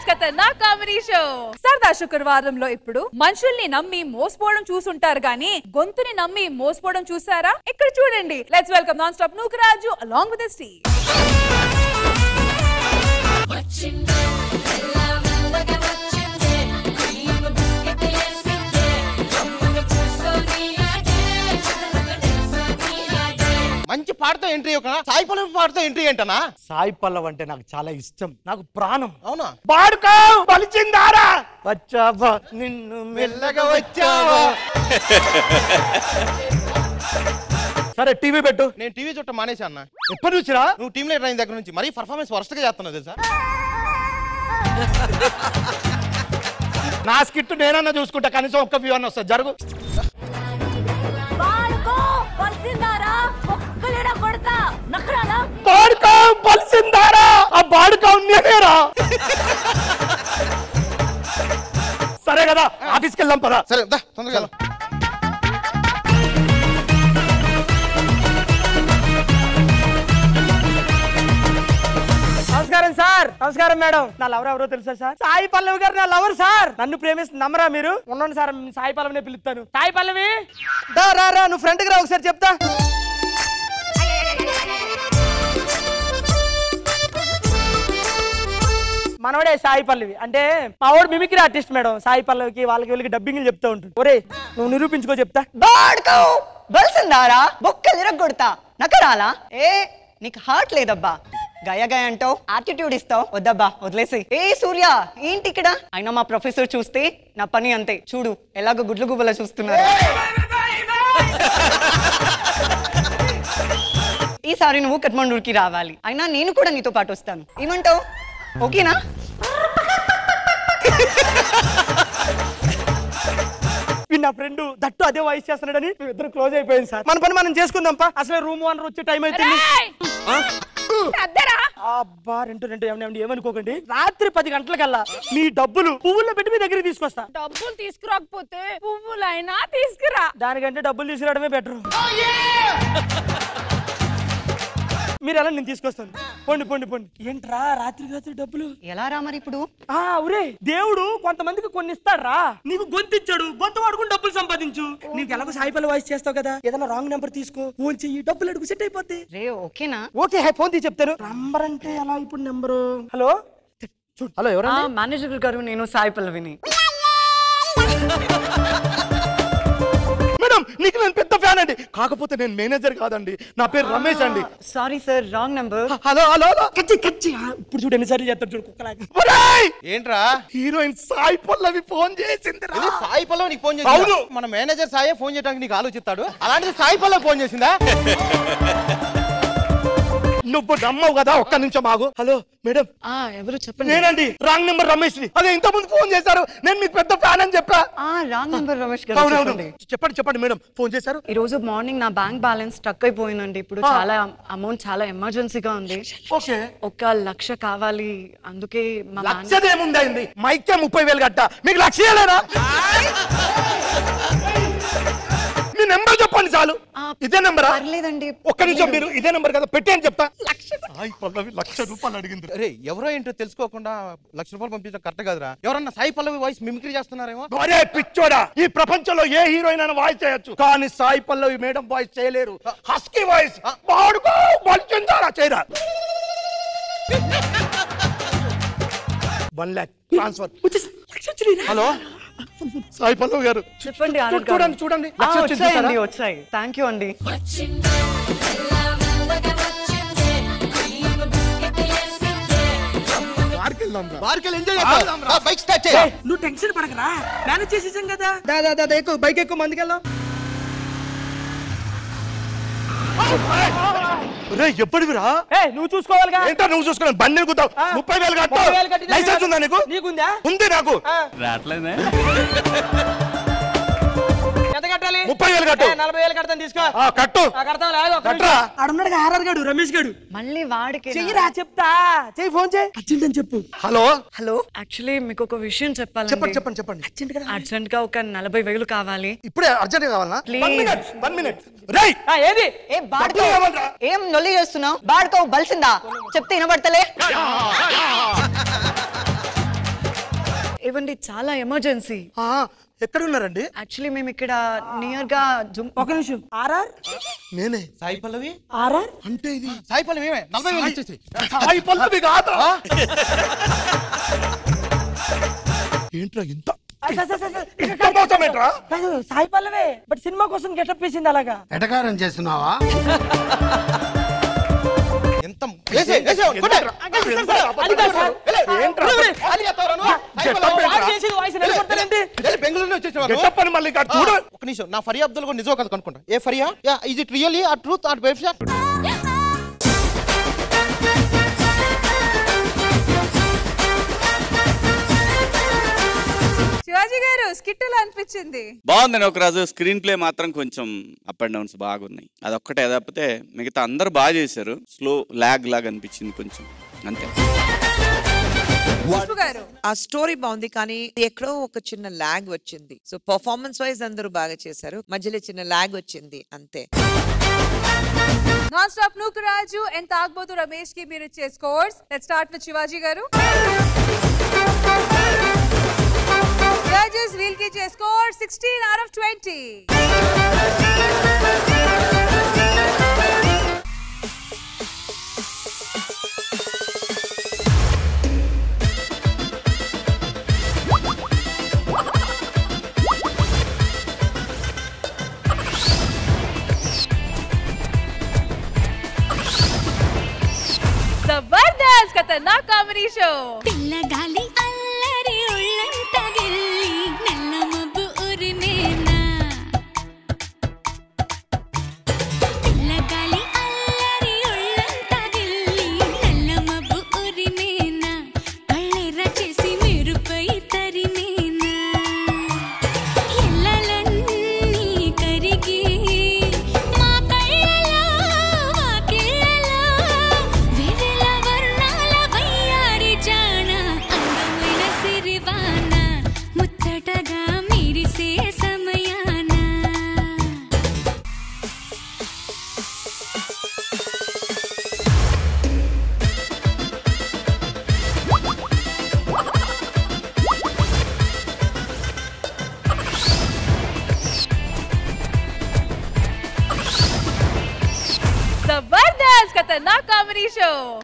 ఖతర్నాక్ comedy show సరదా శుక్రవారంలో ఇప్పుడు మనుషుల్ని నమ్మి మోసపోవడం చూసుంటారు గానీ గొంతుని నమ్మి మోసపోవడం చూసారా ఇక్కడ చూడండి let's welcome non stop Nookaraju along with స్టీ వచ్చిందే తెల్లవారగా వచ్చిందే క్రీమ్ బిస్కెట్ వేసిందే జమ్మున చూసోని అదే చదరగ తెలుసోని అదే మంచి పాటతో ఎంట్రీ ఒక సాయి పల్లవి పాటతో ఎంట్రీ ఏంటనా సాయి పల్లవ్ అంటే నాకు చాలా ఇష్టం నాకు ప్రాణం అవునా పాడుకో పలిచిందారా వచ్చావా నిన్ను మెల్లగా వచ్చావా సరే టీవీ పెట్టు నేను టీవీ చుట్టం మానేసా అన్న ఎప్పటి నుంచిరా నువ్వు టీమ్ లీడర్ అయిన దగ్గర నుంచి మరీ పర్ఫార్మెన్స్ వరస్ట్ గా చేస్తున్నావు తెలుసా నా స్కిట్ నేనన్నా చూసుకుంటా కనీసం ఒక్క వ్యూ అన్న వస్తుంది జరుగు బాడుకో వచ్చిందారా ఒక్కలేడా కొడతా నఖరాలా పాడుకో పలిచిందారా ఆ పాడుకో నేనేరా సరే కదా ఆఫీస్కి వెళ్దాం పదా సరే దా తొందరగా వెళ్ళు. నమస్కారం సార్ నమస్కారం మేడం నా లవర్ ఎవరో తెలుసా సార్ సాయి పల్లవి గారు నా లవర్ సార్ నన్ను ప్రేమిస్తుంది నమ్మరా మీరు ఉండండి సార్ సాయి పల్లవినే పిలుస్తాను సాయి పల్లవి దా రా రా నువ్వు ఫ్రంట్ కి రా ఒకసారి చెప్తా మనవడే సాయి పల్లవి అంటే మా వాడు మిమిక్రీ ఆర్టిస్ట్ మేడం సాయి పల్లవికి వాళ్ళకి వీళ్ళకి డబ్బింగ్ చెప్తా ఉంటుంది ఒరే నువ్వు నిరూపించుకో చెప్తా బాడుకో బలిసిందారా బొక్కలు ఇరగొడతా నకరాలా ఏ నీకు హార్ట్ లేదబ్బా గయ గయ అంటావు యాటిట్యూడ్ ఇస్తావు వద్దబ్బా వదిలేసి ఏ సూర్య ఏంటి ఇక్కడ అయినా మా ప్రొఫెసర్ చూస్తే నా పని అంతే చూడు ఎలాగో గుడ్లు గుబ్బలా చూస్తున్నారు ఈసారి నువ్వు కట్మండూరుకి రావాలి అయినా నేను కూడా నీతో పాటు వస్తాను ఏమంటావు ఓకేనా వీడు నా ఫ్రెండ్ దట్టు అదే వాయిస్ చేస్తున్నాడని మేము ఇద్దరు క్లోజ్ అయిపోయింది సార్ మన పని మనం చేసుకుందాం పా అసలే రూమ్ ఓనర్ వచ్చే టైం అవుతుంది అబ్బా రెండు రెండు ఏమన్నా ఏమనుకోకండి రాత్రి పది గంటలకల్లా మీ డబ్బులు పువ్వుల్లో పెట్టి మీ దగ్గరికి తీసుకొస్తా డబ్బులు తీసుకురాకపోతే పువ్వులైనా తీసుకురా దానికంటే డబ్బులు తీసుకురావడమే బెటర్ మీరు ఎలా నేను తీసుకొస్తాను పొండి పొండి పొండి ఏంట్రా రాత్రి రాత్రి డబ్బులు ఎలా రా మరి ఇప్పుడు ఆ ఉరే దేవుడు కొంతమందికి కొన్ని ఇస్తాడ్రా నీకు గొంతు ఇచ్చాడు గొంతు వాడుకుని డబ్బులు సంపాదించు నీకు ఎలాగో సాయిపల్లి వాయిస్ చేస్తావు కదా ఏదైనా రాంగ్ నెంబర్ తీసుకో ఫోన్ చెయ్యి డబ్బులు అడుగు సెట్ అయిపోద్ది రే ఓకేనా ఓకే హై ఫోన్ తీసి చెప్తాను నంబర్ అంటే ఎలా ఇప్పుడు నెంబరు హలో చూడు హలో ఎవరు మేనేజర్ గారు నేను సాయి పల్లవిని మేడం నీకు నేను పెద్ద ఫ్యాన్ అండి కాకపోతే నేను మేనేజర్ కాదండి నా పేరు రమేష్ అండి sorry sir wrong number hello hello hello కచ్చి కచ్చి ఆ, ఇప్పుడు చూడు ఎన్నిసార్లు చేస్తాడు చూడు కుక్కలాగా ఒరేయ్! ఏంట్రా హీరోయిన్ సాయి పల్లవి ఫోన్ చేసింది ఇది సాయి పల్లవి నీకు ఫోన్ అవును. చేసి మన మేనేజర్ సాయే ఫోన్ చేయడానికి నీకు ఆలోచిస్తాడు అలాంటిది సాయి పల్లవి ఫోన్ చేసిందా నువ్వు నమ్మవు కదా ఒక్క నిమిషం ఆగు హలో మేడం ఎవరు చెప్పండి నేనండి రాంగ్ నెంబర్ రమేష్ అదే ఇంత ముందు ఫోన్ చేశారు నేను మీకు పెద్ద ఫ్యాన్ అని చెప్పా రాంగ్ నెంబర్ రమేష్ గారు అవునవును చెప్పండి చెప్పండి చెప్పండి మేడం ఫోన్ చేశారు ఈ రోజు మార్నింగ్ నా బ్యాంక్ బ్యాలెన్స్ స్టక్ అయిపోయిందండి ఇప్పుడు చాలా అమౌంట్ చాలా ఎమర్జెన్సీగా ఉంది ఓకే ఒక లక్ష కావాలి అందుకే మా manager- లక్షదేముంది అయింది మైకే ముప్పై వేలు కట్ట మీకు లక్ష ఇయ్యలేరా మీ నెంబర్ చెప్పండి చాలు ఆ, ఇదే నెంబరా పర్లేదండి ఒక్క నిమిషం మీరు ఇదే నెంబర్ కదా పెట్టి అని చెప్తా సాయి పల్లవి లక్ష రూపాయలు అడిగింది అరే ఎవరో ఏంటో తెలుసుకోకుండా లక్ష రూపాయలు పంపించడం కరెక్ట్ కాదురా ఎవరన్నా సాయి పల్లవి వాయిస్ మిమిక్రీ చేస్తున్నారేమో ఒరే పిచ్చోడా ఈ ప్రపంచంలో ఏ హీరోయిన్ అయినా వాయిస్ చేయొచ్చు కానీ సాయి పల్లవి మేడం వాయిస్ చేయలేరు హస్కీ వాయిస్ పాడుకో బలిచిందారా చేయరా one lakh transfer hello Sai Pallavi గారు చెప్పండి ఆనంద్ గారు. చూడండి చూడండి ఆ, లక్ష వచ్చింది వచ్చాయండి చూసారా? వచ్చాయి థ్యాంక్ యూ అండి వచ్చిందే తెల్లవారగా వచ్చిందే క్రీమ్ బిస్కెట్ వేసిందే జమ్మున బార్కెళ్ళి ఎంజాయ్ చేద్దాం బైక్ స్టార్ట్ చేయ ఏయ్, నువ్వు టెన్షన్ పడకరా మేనేజ్ చేసేసాం కదా దా దా దా ఎక్కువ బైక్ ఎక్కువ మందికెళ్ళాం రే ఎప్పటివిరా ఏ నువ్వు చూసుకోవాలిగా ఏంటో నువ్వు చూసుకోవాలి బండి ఎక్కుతావు ముప్పై వేలు కట్టు లైసెన్స్ ఉందా నీకు నీకుందా ఉంది నాకు ఎంత కట్టాలి ముప్పై వేలు కట్టు నలభై వేలు కడతాను తీసుకో కట్టు కడతాం కట్టరా ఆడున్నాడు ఆర్ఆర్ గాడు రమేష్ గాడు మళ్ళీ వాడికి చెయ్యిరా చెప్తా చెయ్యి ఫోన్ చేయి అర్జెంట్ అని చెప్పు హలో హలో యాక్చువల్లీ మీకు ఒక విషయం చెప్పాలండి చెప్పండి చెప్పండి చెప్పండి అర్జెంట్ కదా అర్జెంట్ గా ఒక నలభై వేలు కావాలి ఇప్పుడే అర్జెంట్ కావాలనా Please. One minute one minute రేయ్ ఏది ఏ బాడుకో డబ్బులు కావాలరా? ఏం నొల్లి చేస్తున్నావు బాడుకో బలిసిందా చెప్తే వినబడతలే ఏవండి చాలా ఎమర్జెన్సీ ఆ, ఎక్కడున్నారండి యాక్చువల్లీ మేము ఇక్కడ నియర్ గా జుమ్ ఒక నిమిషం ఆర్ఆర్ నేనే సాయి పల్లవి ఆర్ఆర్ అంటే ఇది సాయి పల్లవి ఏమే నలభై వేలు ఇచ్చేసి సాయి పల్లవి కాదా ఏంట్రా ఇంత ఇంత మోసం ఏంట్రా కాదు సాయి పల్లవే బట్ సినిమా కోసం గెటప్ వేసింది అలాగా ఎటకారం చేస్తున్నావా ఎంత వేసే, వేసే, కొట్టే. అది కాదు సార్. ఏంట్రా అది చెప్తావా నువ్వు? సాయి Getup పల్లవి. ఏంట్రా? వాడు చేసేది వాయిస్ నిలబడతానండి వెళ్ళి బెంగళూరు నుంచి వచ్చేసేవారు గెటప్ అని మళ్ళీ కాదు చూడు ఒక నిమిషం నా ఫరియా అబ్దుల్ కూడా నిజం కదా కనుక్కుంటా ఏ Faria yeah is it really a truth ఆ వెబ్సైట్ శివాజీ గారు స్కిట్ ఎలా అనిపించింది బాగుంది నౌకరాజు స్క్రీన్ ప్లే మాత్రం కొంచెం అప్ అండ్ డౌన్స్ బాగున్నాయి అదొక్కటే తప్పితే మిగతా అందరు బాగా చేశారు స్లో లాగ్ లాగ్ అనిపించింది కొంచెం అంతే పుష్పు గారు ఆ స్టోరీ బాగుంది కానీ ఎక్కడో ఒక చిన్న లాగ్ వచ్చింది సో పర్ఫార్మెన్స్ వైజ్ అందరూ బాగా చేశారు మధ్యలో చిన్న లాగ్ వచ్చింది అంతే non stop Nookaraju and Thagubothu Ramesh కి మీరు ఇచ్చే scores let start with Shivaji garu judges wheel కి ఇచ్చే స్కోర్ 16 అవుట్ ఆఫ్ 20 జబర్దస్త్ ఖతర్నాక్ కామెడీ షో పిల్లగాలి అల్లరి ఒళ్ళంత గిల్లి నల్ల మబ్బు ఉరిమేనా పిల్లగాలి అల్లరి ఒళ్ళంత గిల్లి నల్ల మబ్బు ఉరిమేనా కళ్ళెర్ర చేసి మెరుపై తరిమేనా ఎల్లలన్నీ కరిగి మా కళ్ళలో వాకిళ్ళలో వివిధ వర్ణాల వయ్యారి జాణ అందమైన సిరివాన ముచ్చటగా మిరిసే సమయాన జబర్దస్త్ ఖతర్నాక్ కామెడీ షో